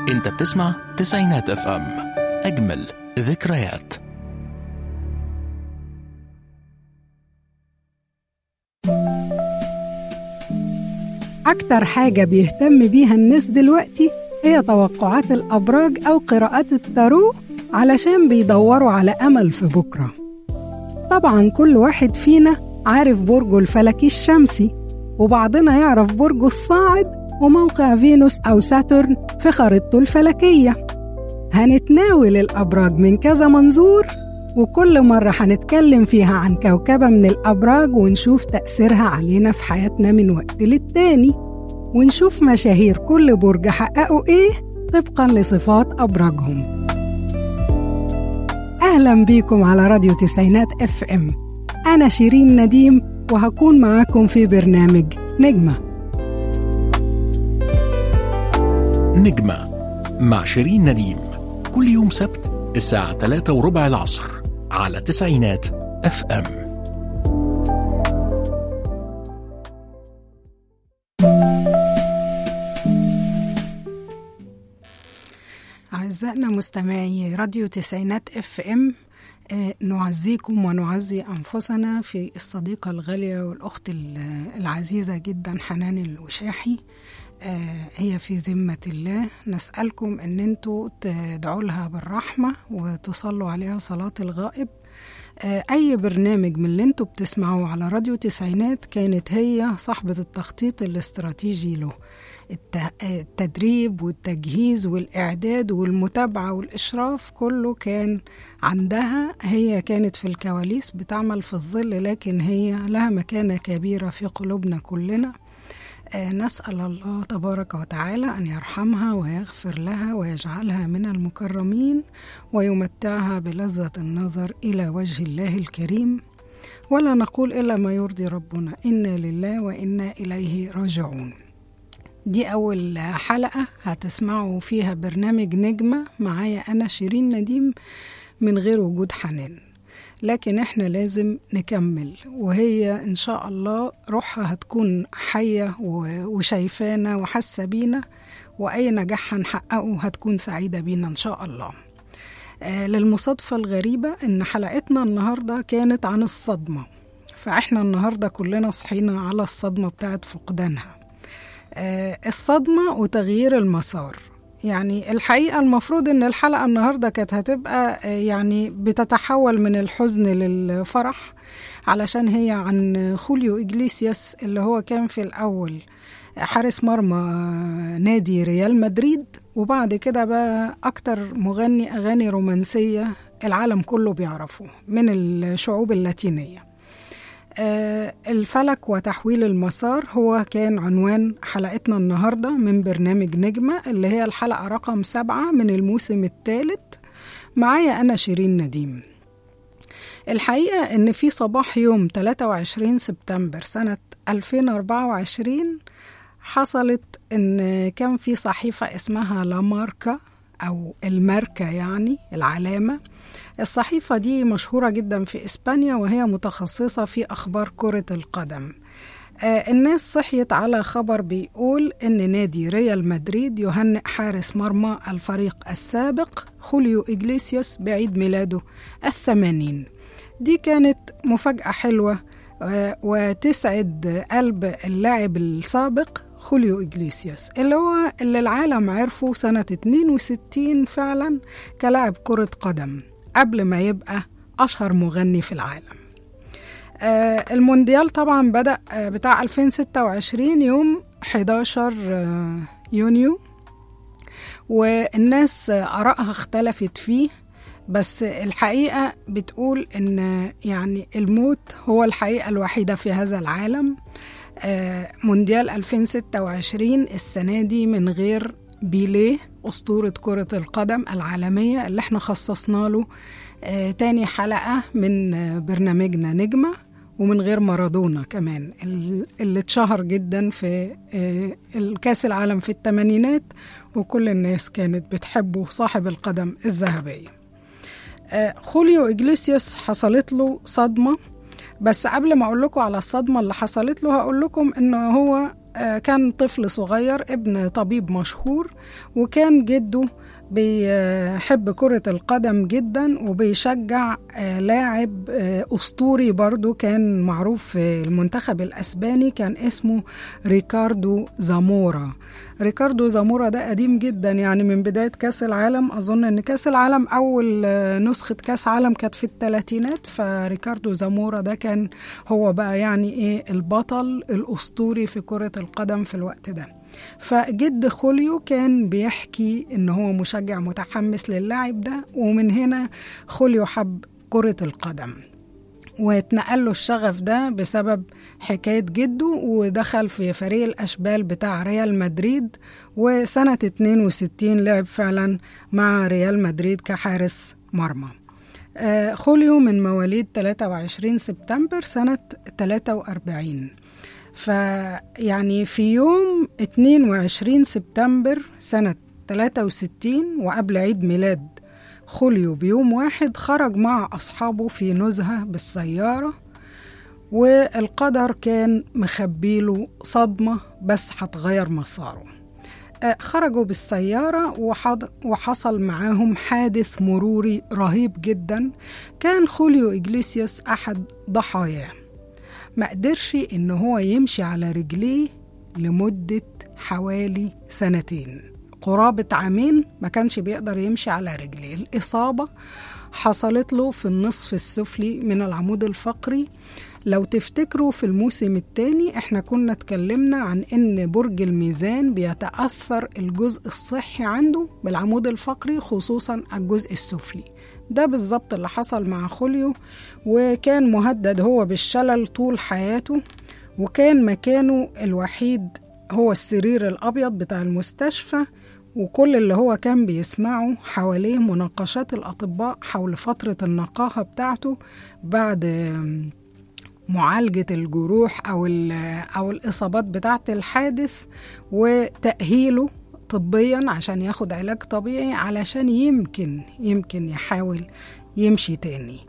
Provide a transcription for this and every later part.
انت بتسمع تسعينات اف ام اجمل ذكريات أكتر حاجة بيهتم بيها الناس دلوقتي هي توقعات الأبراج أو قراءات التارو علشان بيدوروا على أمل في بكرة طبعا كل واحد فينا عارف برجه الفلكي الشمسي وبعضنا يعرف برجه الصاعد وموقع فينوس أو ساترن في خريطته الفلكية هنتناول الأبراج من كذا منظور وكل مرة هنتكلم فيها عن كوكبة من الأبراج ونشوف تأثيرها علينا في حياتنا من وقت للتاني ونشوف مشاهير كل برج حققوا إيه طبقا لصفات أبراجهم أهلا بيكم على راديو تسعينات اف ام أنا شيرين نديم وهكون معاكم في برنامج نجمة نجمة مع شيرين نديم كل يوم سبت الساعة 3 وربع العصر على تسعينات اف ام أعزائنا مستمعي راديو تسعينات اف ام آه، نعزيكم ونعزي أنفسنا في الصديقة الغالية والأخت ال- العزيزة جدا حنان الوشاحي آه، هي في ذمة الله نسألكم أن انتوا تدعوا لها بالرحمة وتصلوا عليها صلاة الغائب آه، أي برنامج من اللي انتوا بتسمعوه على راديو تسعينات كانت هي صاحبة التخطيط الاستراتيجي له الت- التدريب والتجهيز والإعداد والمتابعة والإشراف كله كان عندها هي كانت في الكواليس بتعمل في الظل لكن هي لها مكانة كبيرة في قلوبنا كلنا آه، نسأل الله تبارك وتعالى أن يرحمها ويغفر لها ويجعلها من المكرمين ويمتعها بلذة النظر إلى وجه الله الكريم ولا نقول إلا ما يرضي ربنا إنا لله وإنا إليه راجعون دي أول حلقة هتسمعوا فيها برنامج نجمة معايا أنا شيرين نديم من غير وجود حنان لكن احنا لازم نكمل وهي ان شاء الله روحها هتكون حية و- وشايفانا وحاسة بينا واي نجاح هنحققه هتكون سعيدة بينا ان شاء الله آه للمصادفة الغريبة ان حلقتنا النهاردة كانت عن الصدمة فاحنا النهاردة كلنا صحينا على الصدمة بتاعت فقدانها آه، الصدمة وتغيير المسار يعني الحقيقة المفروض إن الحلقة النهاردة كانت هتبقى آه، يعني بتتحول من الحزن للفرح علشان هي عن خوليو إجليسياس اللي هو كان في الأول حارس مرمى آه، نادي ريال مدريد وبعد كده بقى أكتر مغني أغاني رومانسية العالم كله بيعرفه من الشعوب اللاتينية آه، الفلك وتحويل المسار هو كان عنوان حلقتنا النهاردة من برنامج نجمة اللي هي الحلقة رقم سبعة من الموسم الثالث معايا أنا شيرين نديم الحقيقة إن في صباح يوم 23 سبتمبر سنة 2024 حصلت إن كان في صحيفة اسمها لا ماركا أو الماركة يعني العلامة الصحيفة دي مشهورة جدا في إسبانيا وهي متخصصة في أخبار كرة القدم آه، الناس صحيت على خبر بيقول إن نادي ريال مدريد يهنئ حارس مرمى الفريق السابق خوليو إجليسياس بعيد ميلاده الثمانين دي كانت مفاجأة حلوة آه، وتسعد قلب اللاعب السابق خوليو إجليسياس اللي هو اللي العالم عرفه سنة 62 فعلا كلاعب كرة قدم قبل ما يبقى أشهر مغني في العالم آه، المونديال طبعا بدأ آه، بتاع 2026 يوم 11 آه، يونيو والناس آه، آرائها اختلفت فيه بس الحقيقة بتقول إن يعني الموت هو الحقيقة الوحيدة في هذا العالم آه، مونديال 2026 السنة دي من غير بيليه أسطورة كرة القدم العالمية اللي احنا خصصنا له آه، تاني حلقة من آه، برنامجنا نجمة ومن غير مارادونا كمان ال- اللي اتشهر جدا في آه، الكاس العالم في الثمانينات وكل الناس كانت بتحبه صاحب القدم الذهبية آه، خوليو إجليسيوس حصلت له صدمة بس قبل ما أقول لكم على الصدمة اللي حصلت له هقول لكم إنه هو آه، كان طفل صغير ابن طبيب مشهور وكان جده بيحب كرة القدم جدا وبيشجع آه، لاعب آه، أسطوري برضو كان معروف في المنتخب الأسباني كان اسمه ريكاردو زامورا ريكاردو زامورا ده قديم جدا يعني من بداية كأس العالم أظن أن كأس العالم أول آه، نسخة كأس عالم كانت في الثلاثينات فريكاردو زامورا ده كان هو بقى يعني إيه البطل الأسطوري في كرة القدم في الوقت ده فجد خوليو كان بيحكي ان هو مشجع متحمس للاعب ده ومن هنا خوليو حب كرة القدم واتنقل له الشغف ده بسبب حكاية جده ودخل في فريق الأشبال بتاع ريال مدريد وسنة 62 لعب فعلا مع ريال مدريد كحارس مرمى آه، خوليو من مواليد 23 سبتمبر سنة 43 فيعني في يوم 22 سبتمبر سنة 63 وقبل عيد ميلاد خوليو بيوم واحد خرج مع أصحابه في نزهة بالسيارة والقدر كان مخبيله صدمة بس هتغير مساره آه، خرجوا بالسيارة وحض- وحصل معاهم حادث مروري رهيب جدا كان خوليو إجليسيوس أحد ضحاياه ما قدرش إن هو يمشي على رجليه لمدة حوالي سنتين قرابة عامين ما كانش بيقدر يمشي على رجليه الإصابة حصلت له في النصف السفلي من العمود الفقري لو تفتكروا في الموسم الثاني احنا كنا اتكلمنا عن ان برج الميزان بيتأثر الجزء الصحي عنده بالعمود الفقري خصوصا الجزء السفلي ده بالظبط اللي حصل مع خوليو وكان مهدد هو بالشلل طول حياته وكان مكانه الوحيد هو السرير الأبيض بتاع المستشفى وكل اللي هو كان بيسمعه حواليه مناقشات الأطباء حول فترة النقاهة بتاعته بعد آم، معالجة الجروح أو ال- أو الإصابات بتاعة الحادث وتأهيله طبيا عشان ياخد علاج طبيعي علشان يمكن يمكن يحاول يمشي تاني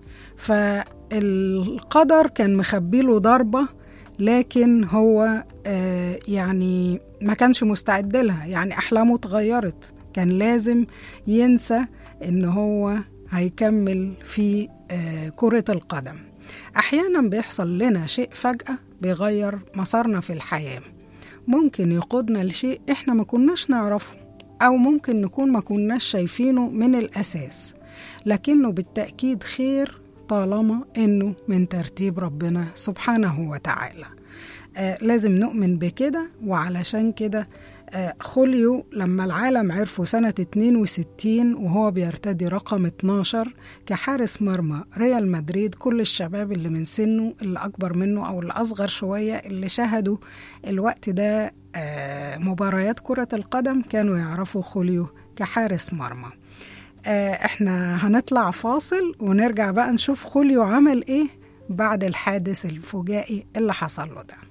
فالقدر كان مخبيله ضربة لكن هو آه، يعني ما كانش مستعد لها يعني أحلامه اتغيرت كان لازم ينسى إن هو هيكمل في آه، كرة القدم أحيانا بيحصل لنا شيء فجأة بيغير مسارنا في الحياة ممكن يقودنا لشيء إحنا ما كناش نعرفه أو ممكن نكون ما كناش شايفينه من الأساس لكنه بالتأكيد خير طالما إنه من ترتيب ربنا سبحانه وتعالى آه لازم نؤمن بكده وعلشان كده آه خوليو لما العالم عرفه سنة 62 وهو بيرتدي رقم 12 كحارس مرمى ريال مدريد كل الشباب اللي من سنه اللي أكبر منه أو اللي أصغر شوية اللي شاهدوا الوقت ده آه مباريات كرة القدم كانوا يعرفوا خوليو كحارس مرمى آه احنا هنطلع فاصل ونرجع بقى نشوف خوليو عمل ايه بعد الحادث الفجائي اللي حصل له ده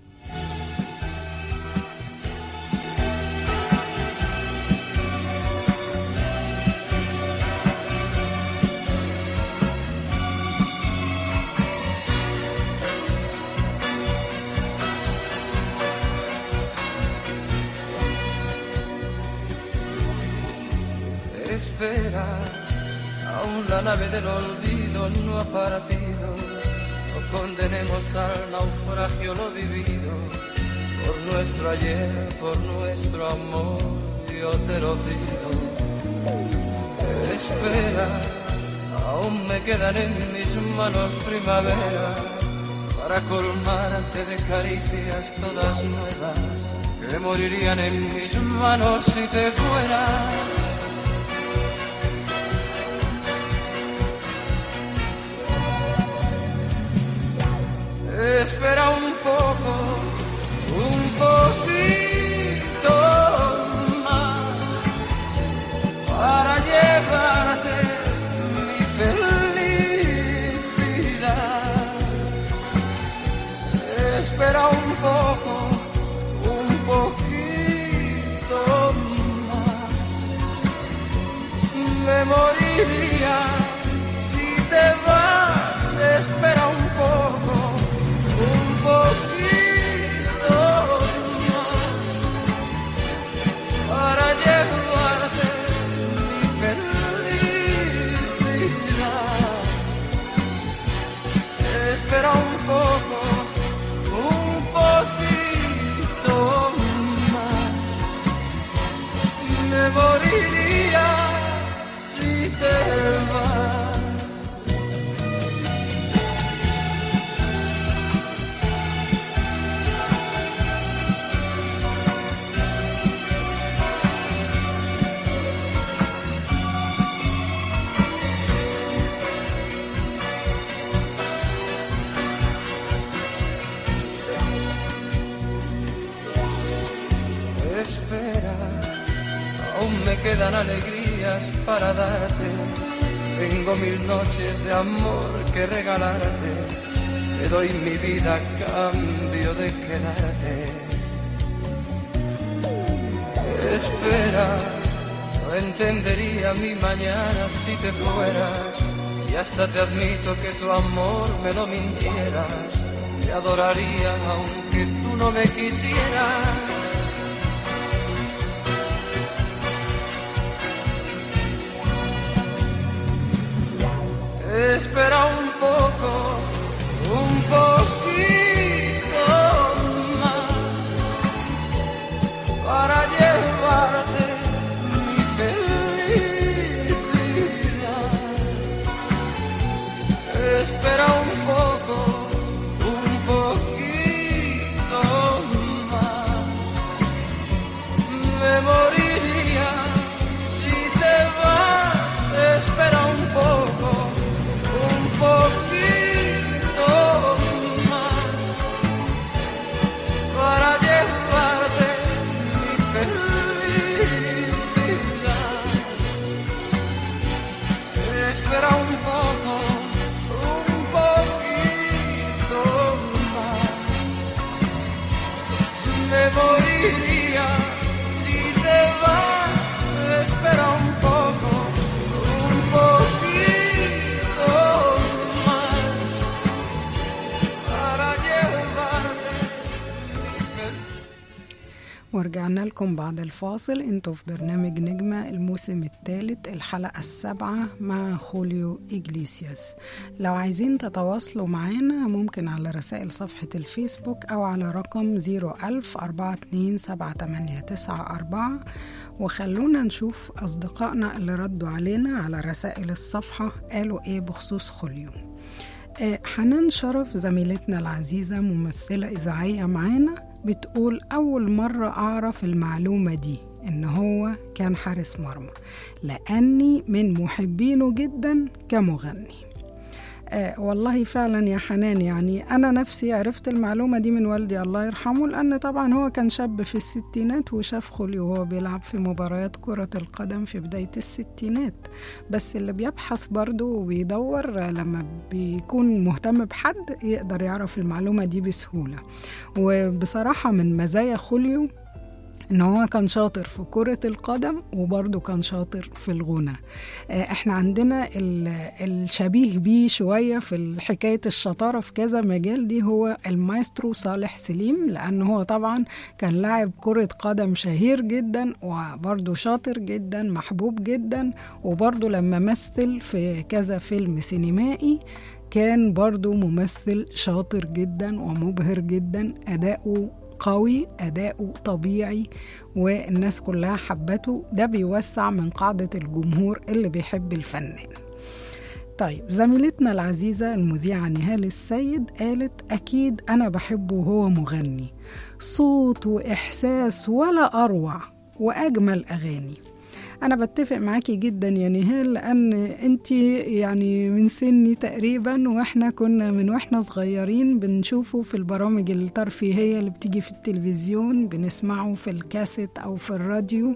Espera, aún la nave del olvido no ha partido. No condenemos al naufragio lo vivido. Por nuestro ayer, por nuestro amor, yo te lo pido. Espera, aún me quedan en mis manos primavera para colmarte de caricias todas nuevas que morirían en mis manos si te fueras. Espera un poco, un poquito más para llevarte mi felicidad. Espera un poco, un poquito más. Me moriría si te vas. Espera un poco, un poquito espera. Aún me quedan alegrías para darte. Tengo mil noches de amor que regalarte. Te doy mi vida a cambio de quedarte. Espera, no entendería mi mañana si te fueras. Y hasta te admito que tu amor me lo mintieras. Te adoraría aunque tú no me quisieras. Espera un poco, un poquito más para llevarte mi felicidad. Espera un poco, un poquito más. Me moriría si te vas. Espera un poco, un poquito más para llevarte mi felicidad. Espera un poco, un poquito más. Me moriría si te vas. Espera un poco, un poquito más para llevarte mi felicidad. ورجعنا لكم بعد الفاصل انتوا في برنامج نجمة الموسم الثالث الحلقة السابعة مع خوليو إجليسياس لو عايزين تتواصلوا معانا ممكن على رسائل صفحة الفيسبوك أو على رقم 01000 427 وخلونا نشوف أصدقائنا اللي ردوا علينا على رسائل الصفحة قالوا إيه بخصوص خوليو آه، حنان شرف زميلتنا العزيزة ممثلة إذاعية معانا بتقول أول مرة أعرف المعلومة دي إن هو كان حارس مرمى لأني من محبينه جدا كمغني آه والله فعلا يا حنان يعني أنا نفسي عرفت المعلومة دي من والدي الله يرحمه لأن طبعا هو كان شاب في الستينات وشاف خولي وهو بيلعب في مباريات كرة القدم في بداية الستينات بس اللي بيبحث برضه وبيدور آه، لما بيكون مهتم بحد يقدر يعرف المعلومة دي بسهولة وبصراحة من مزايا خوليو ان هو كان شاطر في كرة القدم وبرضه كان شاطر في الغنى آه، احنا عندنا ال- الشبيه بيه شوية في حكاية الشطارة في كذا مجال دي هو المايسترو صالح سليم لأن هو طبعا كان لاعب كرة قدم شهير جدا وبرضه شاطر جدا محبوب جدا وبرضه لما مثل في كذا فيلم سينمائي كان برضه ممثل شاطر جدا ومبهر جدا أداؤه قوي أداؤه طبيعي والناس كلها حبته ده بيوسع من قاعدة الجمهور اللي بيحب الفنان طيب زميلتنا العزيزة المذيعة نهال السيد قالت أكيد أنا بحبه وهو مغني صوت وإحساس ولا أروع وأجمل أغاني أنا بتفق معاكي جدا يا نهال لأن أنت يعني من سني تقريبا وإحنا كنا من وإحنا صغيرين بنشوفه في البرامج الترفيهية اللي بتيجي في التلفزيون بنسمعه في الكاسيت أو في الراديو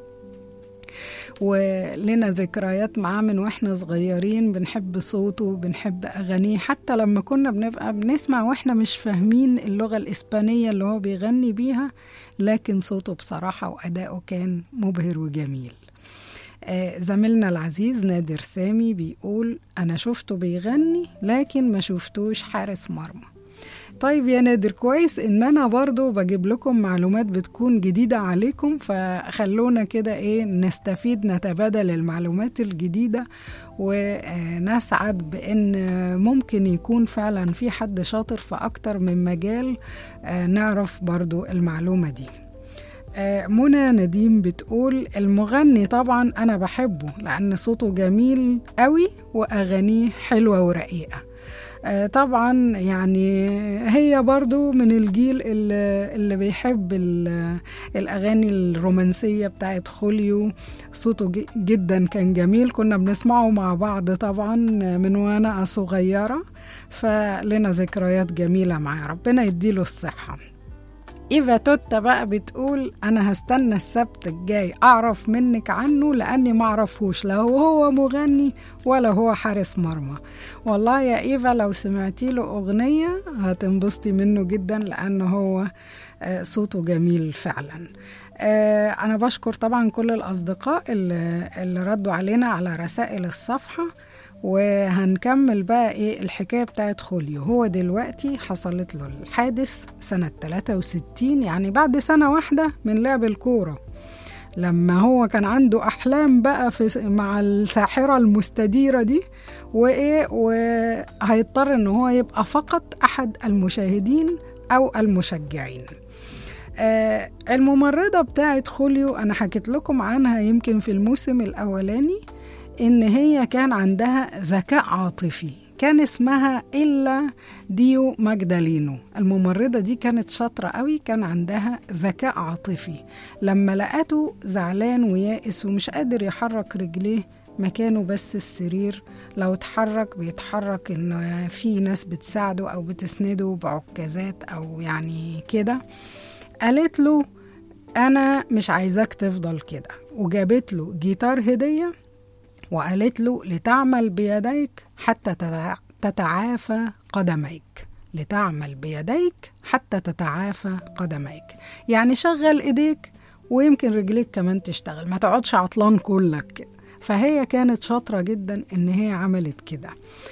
ولنا ذكريات معاه من واحنا صغيرين بنحب صوته بنحب أغانيه حتى لما كنا بنبقى بنسمع واحنا مش فاهمين اللغة الإسبانية اللي هو بيغني بيها لكن صوته بصراحة وأداؤه كان مبهر وجميل آه، زميلنا العزيز نادر سامي بيقول أنا شفته بيغني لكن ما شفتوش حارس مرمى طيب يا نادر كويس ان انا برضو بجيب لكم معلومات بتكون جديدة عليكم فخلونا كده ايه نستفيد نتبادل المعلومات الجديدة ونسعد بان ممكن يكون فعلا في حد شاطر في اكتر من مجال آه، نعرف برضو المعلومة دي آه، منى نديم بتقول المغني طبعا انا بحبه لان صوته جميل قوي واغانيه حلوه ورقيقه آه، طبعا يعني هي برضو من الجيل اللي, اللي بيحب ال- الأغاني الرومانسية بتاعت خوليو صوته ج- جدا كان جميل كنا بنسمعه مع بعض طبعا من وانا صغيرة فلنا ذكريات جميلة معاه ربنا يديله الصحة إيفا توتا بقى بتقول أنا هستنى السبت الجاي أعرف منك عنه لأني معرفهوش لا هو مغني ولا هو حارس مرمى والله يا إيفا لو سمعتي له أغنية هتنبسطي منه جدا لأنه هو آه، صوته جميل فعلا آه، أنا بشكر طبعا كل الأصدقاء اللي, اللي ردوا علينا على رسائل الصفحة وهنكمل بقى ايه الحكايه بتاعت خوليو هو دلوقتي حصلت له الحادث سنه 63 يعني بعد سنه واحده من لعب الكوره لما هو كان عنده احلام بقى في مع الساحره المستديره دي وايه وهيضطر ان هو يبقى فقط احد المشاهدين او المشجعين آه الممرضه بتاعت خوليو انا حكيت لكم عنها يمكن في الموسم الاولاني إن هي كان عندها ذكاء عاطفي كان اسمها إلا ديو ماجدالينو الممرضة دي كانت شاطرة قوي كان عندها ذكاء عاطفي لما لقته زعلان ويائس ومش قادر يحرك رجليه مكانه بس السرير لو اتحرك بيتحرك ان في ناس بتساعده او بتسنده بعكازات او يعني كده قالت له انا مش عايزاك تفضل كده وجابت له جيتار هديه وقالت له لتعمل بيديك حتى تتعافى قدميك لتعمل بيديك حتى تتعافى قدميك يعني شغل ايديك ويمكن رجليك كمان تشتغل ما تقعدش عطلان كلك كده فهي كانت شاطرة جدا ان هي عملت كده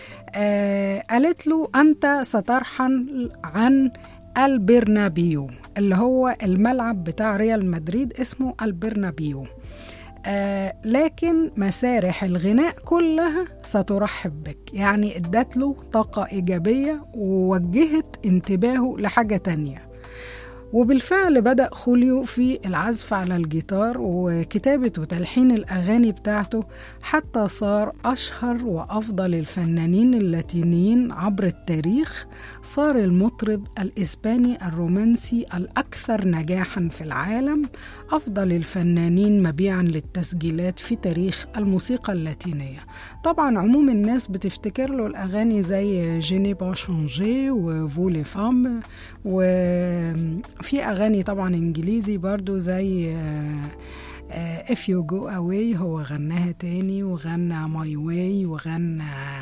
آه قالت له انت سترحل عن البرنابيو اللي هو الملعب بتاع ريال مدريد اسمه البرنابيو آه لكن مسارح الغناء كلها سترحب بك يعني ادت له طاقة إيجابية ووجهت انتباهه لحاجة تانية وبالفعل بدأ خوليو في العزف على الجيتار وكتابة وتلحين الأغاني بتاعته حتى صار أشهر وأفضل الفنانين اللاتينيين عبر التاريخ صار المطرب الإسباني الرومانسي الأكثر نجاحا في العالم أفضل الفنانين مبيعا للتسجيلات في تاريخ الموسيقى اللاتينية طبعا عموم الناس بتفتكر له الأغاني زي جيني با شونجي وفولي فام وفي أغاني طبعا إنجليزي برضو زي If You Go Away هو غناها تاني وغنى My Way وغنى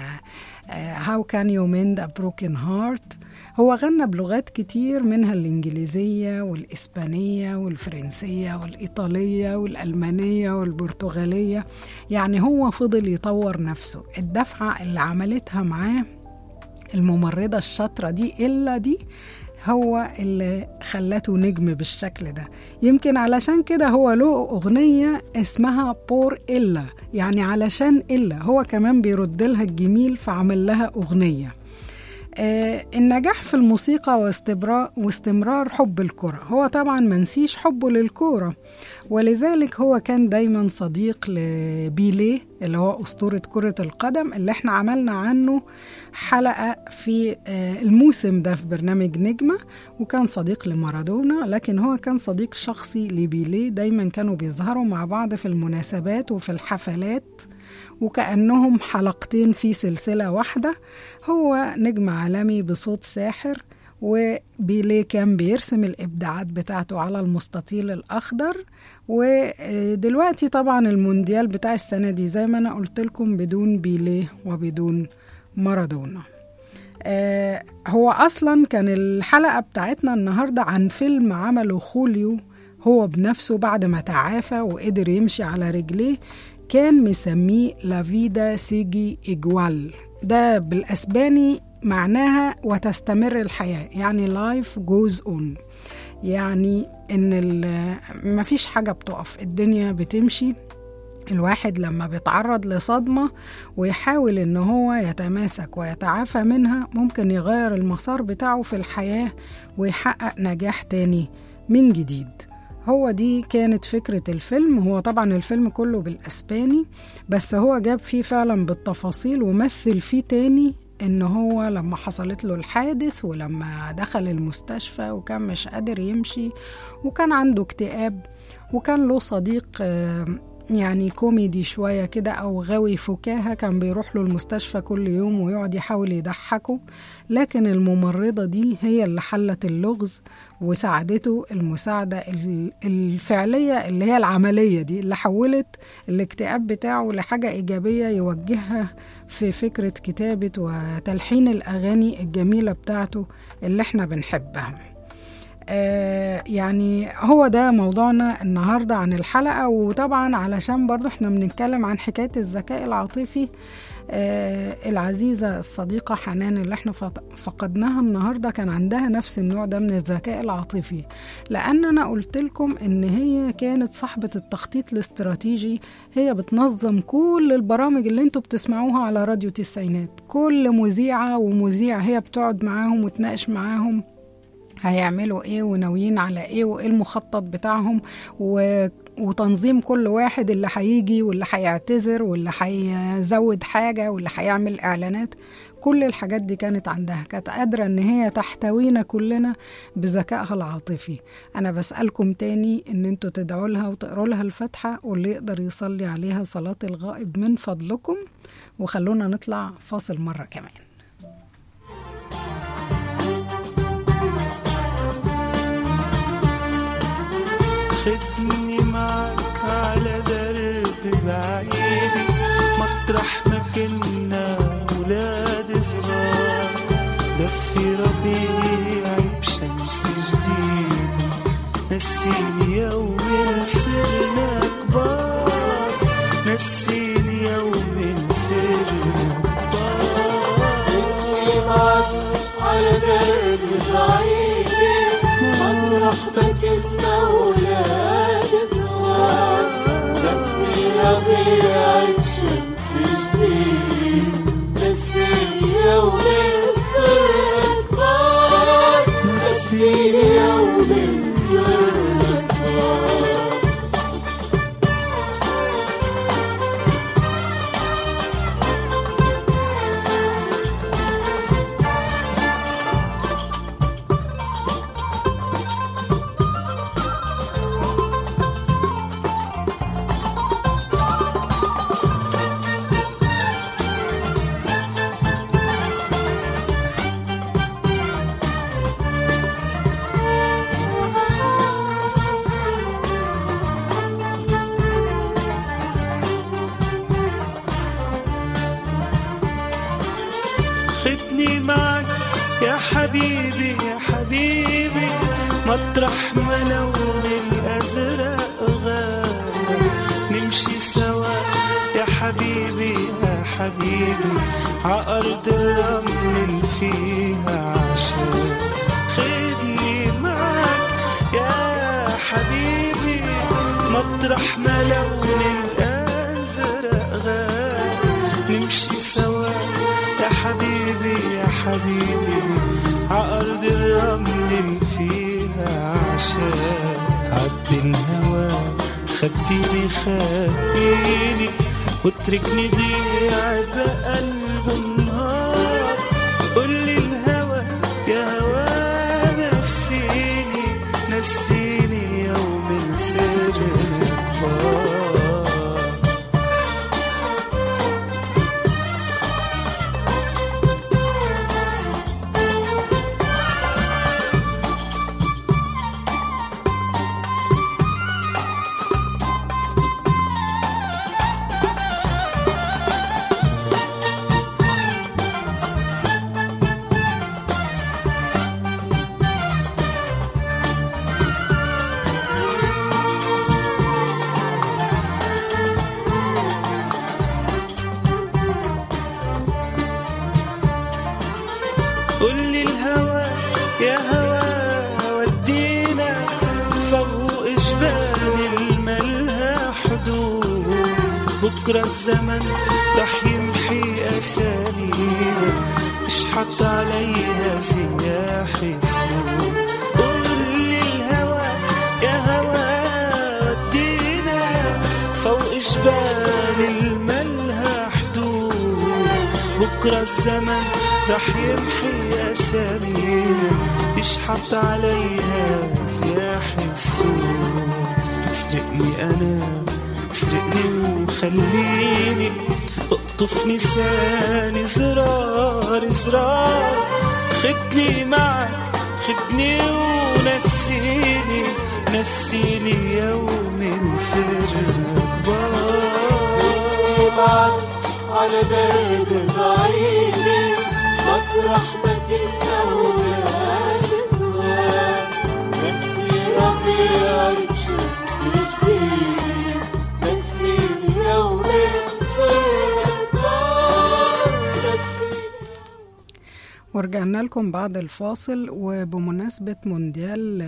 How Can You Mend a Broken Heart هو غنى بلغات كتير منها الإنجليزية والإسبانية والفرنسية والإيطالية والألمانية والبرتغالية يعني هو فضل يطور نفسه الدفعة اللي عملتها معاه الممرضة الشاطرة دي إلا دي هو اللي خلته نجم بالشكل ده يمكن علشان كده هو له أغنية اسمها بور إلا يعني علشان إلا هو كمان بيرد لها الجميل فعمل لها أغنية آه النجاح في الموسيقى واستمرار, واستمرار حب الكرة هو طبعا منسيش حبه للكورة ولذلك هو كان دايما صديق لبيليه اللي هو أسطورة كرة القدم اللي احنا عملنا عنه حلقة في آه الموسم ده في برنامج نجمة وكان صديق لمارادونا لكن هو كان صديق شخصي لبيليه دايما كانوا بيظهروا مع بعض في المناسبات وفي الحفلات وكأنهم حلقتين في سلسلة واحدة هو نجم عالمي بصوت ساحر وبيليه كان بيرسم الإبداعات بتاعته على المستطيل الأخضر ودلوقتي طبعا المونديال بتاع السنة دي زي ما أنا قلت لكم بدون بيليه وبدون مارادونا آه هو أصلا كان الحلقة بتاعتنا النهاردة عن فيلم عمله خوليو هو بنفسه بعد ما تعافى وقدر يمشي على رجليه كان مسميه لافيدا سيجي إجوال ده بالأسباني معناها وتستمر الحياة يعني life goes on يعني إن مفيش حاجة بتقف الدنيا بتمشي الواحد لما بيتعرض لصدمة ويحاول إن هو يتماسك ويتعافى منها ممكن يغير المسار بتاعه في الحياة ويحقق نجاح تاني من جديد هو دي كانت فكرة الفيلم هو طبعا الفيلم كله بالأسباني بس هو جاب فيه فعلا بالتفاصيل ومثل فيه تاني إن هو لما حصلت له الحادث ولما دخل المستشفى وكان مش قادر يمشي وكان عنده اكتئاب وكان له صديق يعني كوميدي شوية كده أو غاوي فكاهة كان بيروح له المستشفى كل يوم ويقعد يحاول يضحكه لكن الممرضة دي هي اللي حلت اللغز وساعدته المساعدة ال- الفعلية اللي هي العملية دي اللي حولت الاكتئاب بتاعه لحاجة إيجابية يوجهها في فكرة كتابة وتلحين الأغاني الجميلة بتاعته اللي احنا بنحبها آه، يعني هو ده موضوعنا النهاردة عن الحلقة وطبعا علشان برضو احنا بنتكلم عن حكاية الذكاء العاطفي آه، العزيزة الصديقة حنان اللي احنا فط- فقدناها النهاردة كان عندها نفس النوع ده من الذكاء العاطفي لأن أنا قلت لكم إن هي كانت صاحبة التخطيط الاستراتيجي هي بتنظم كل البرامج اللي انتوا بتسمعوها على راديو تسعينات كل مذيعة ومذيع هي بتقعد معاهم وتناقش معاهم هيعملوا ايه وناويين على ايه وايه المخطط بتاعهم و... وتنظيم كل واحد اللي هيجي واللي هيعتذر واللي هيزود حاجة واللي هيعمل اعلانات كل الحاجات دي كانت عندها كانت قادرة ان هي تحتوينا كلنا بذكائها العاطفي انا بسألكم تاني ان انتوا تدعوا لها وتقروا لها الفاتحة واللي يقدر يصلي عليها صلاة الغائب من فضلكم وخلونا نطلع فاصل مرة كمان خدني معك على درب بعيد مطرح ما كنا ولاد صغار دفي ربيعي بشمس جديدة نسيني يوم صرنا كبار نسيني يوم صرنا كبار على درب بعيد مطرح ما كنا ولاد صغار دفي ربيعي بشمس جديد نسيني يوم صرنا كبار نسيني يوم صرنا كبار خدني معك يا حبيبي يا حبيبي مطرح ما لون الأزرق غاب نمشي سوا يا حبيبي يا حبيبي عأرض الرمل اللي فيها عشان خدني معك يا حبيبي مطرح ما لون الأزرق غاب نمشي سوا يا حبيبي يا حبيبي عأرض الرمل اللي فيها عشان عبي الهوى خبيني خبيني واتركني ضيع بقلب النهار قولي الهوى يا هوى نسيني نسيني يوم سرنا كبار قولي الهوى يا هوى ودينا فوق جبال الملها حدود بكرة الزمن رح يمحي أسالينا اشحط عليها سياح السوق قولي الهوى يا هوى ودينا فوق جبال الملها حدود بكرة الزمن رح يمحي أسامينا تشحط عليها سياح السوق اسرقني أنا اسرقني خليني اقطف لساني زرار زرار خدني معك خدني ونسيني نسيني يوم سرك معك على درب بعيد مطرح ما كنا ولاد ثواب نفي ربيع شمس جديد نسيني يوم صرت نار نسيني ورجعنا لكم بعد الفاصل وبمناسبة مونديال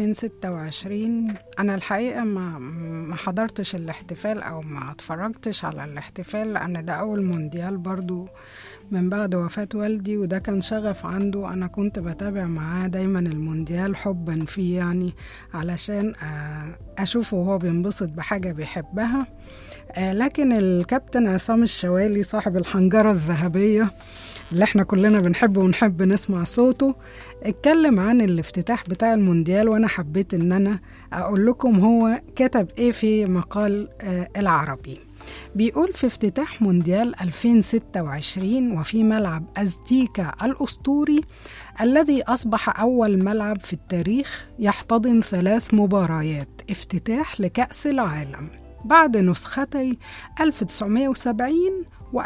2026 أنا الحقيقة ما ما حضرتش الاحتفال أو ما اتفرجتش على الاحتفال لأن ده أول مونديال برضو من بعد وفاة والدي وده كان شغف عنده أنا كنت بتابع معاه دايما المونديال حبا فيه يعني علشان آه، أشوفه وهو بينبسط بحاجة بيحبها آه، لكن الكابتن عصام الشوالي صاحب الحنجرة الذهبية اللي احنا كلنا بنحبه ونحب نسمع صوته اتكلم عن الافتتاح بتاع المونديال وانا حبيت ان انا اقول لكم هو كتب ايه في مقال آه العربي بيقول في افتتاح مونديال 2026 وفي ملعب أزتيكا الأسطوري الذي أصبح أول ملعب في التاريخ يحتضن ثلاث مباريات افتتاح لكأس العالم بعد نسختي 1970 و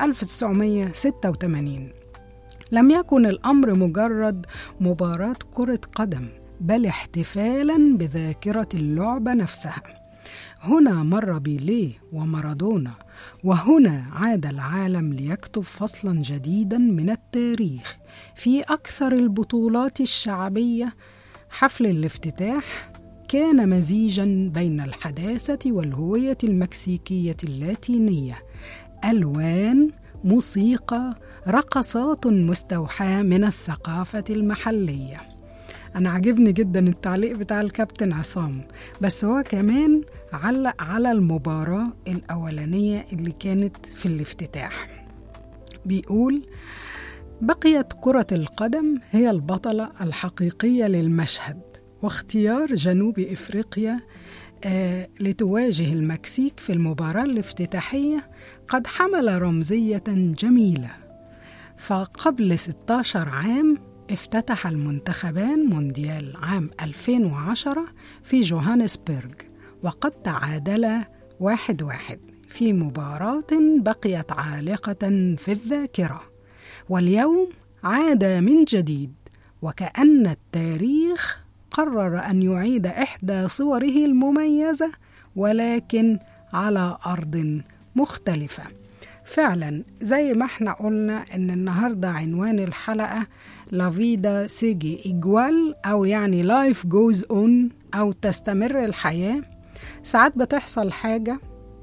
1986 لم يكن الأمر مجرد مباراة كرة قدم بل احتفالا بذاكرة اللعبة نفسها هنا مر بيليه ومارادونا وهنا عاد العالم ليكتب فصلا جديدا من التاريخ في أكثر البطولات الشعبية حفل الافتتاح كان مزيجا بين الحداثة والهوية المكسيكية اللاتينية ألوان موسيقى رقصات مستوحاة من الثقافة المحلية أنا عجبني جدا التعليق بتاع الكابتن عصام بس هو كمان علق على المباراة الأولانية اللي كانت في الافتتاح بيقول بقيت كرة القدم هي البطلة الحقيقية للمشهد واختيار جنوب إفريقيا آه لتواجه المكسيك في المباراة الافتتاحية قد حمل رمزية جميلة فقبل 16 عام افتتح المنتخبان مونديال عام 2010 في جوهانسبرغ وقد تعادلا واحد واحد في مباراة بقيت عالقة في الذاكرة واليوم عاد من جديد وكأن التاريخ قرر أن يعيد إحدى صوره المميزة ولكن على أرض مختلفة فعلا زي ما احنا قلنا ان النهارده عنوان الحلقه لا فيدا سيجي إجوال أو يعني لايف جوز اون أو تستمر الحياة ساعات بتحصل حاجة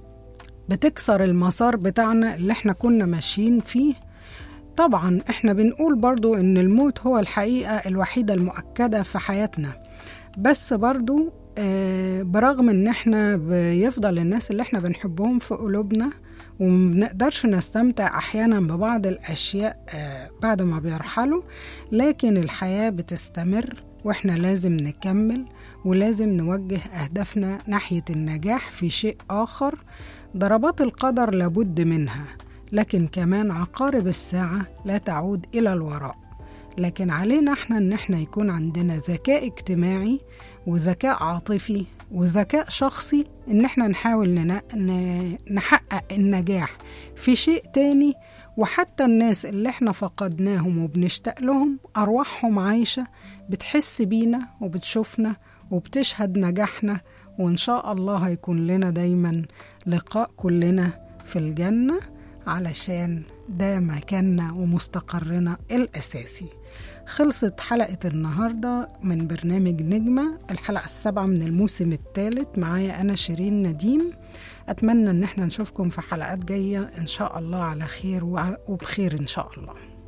بتكسر المسار بتاعنا اللي احنا كنا ماشيين فيه طبعا احنا بنقول برضو ان الموت هو الحقيقة الوحيدة المؤكدة في حياتنا بس برضو آه برغم ان احنا بيفضل الناس اللي احنا بنحبهم في قلوبنا ومبنقدرش نستمتع احيانا ببعض الاشياء آه بعد ما بيرحلوا لكن الحياة بتستمر واحنا لازم نكمل ولازم نوجه اهدافنا ناحية النجاح في شيء اخر ضربات القدر لابد منها لكن كمان عقارب الساعة لا تعود إلى الوراء لكن علينا احنا ان احنا يكون عندنا ذكاء اجتماعي وذكاء عاطفي وذكاء شخصي ان احنا نحاول ننا- نحقق النجاح في شيء تاني وحتى الناس اللي احنا فقدناهم وبنشتاق لهم ارواحهم عايشة بتحس بينا وبتشوفنا وبتشهد نجاحنا وان شاء الله هيكون لنا دايما لقاء كلنا في الجنة علشان ده مكاننا ومستقرنا الأساسي خلصت حلقة النهاردة من برنامج نجمة الحلقة السابعة من الموسم الثالث معايا أنا شيرين نديم أتمنى إن احنا نشوفكم في حلقات جاية إن شاء الله على خير وع- وبخير إن شاء الله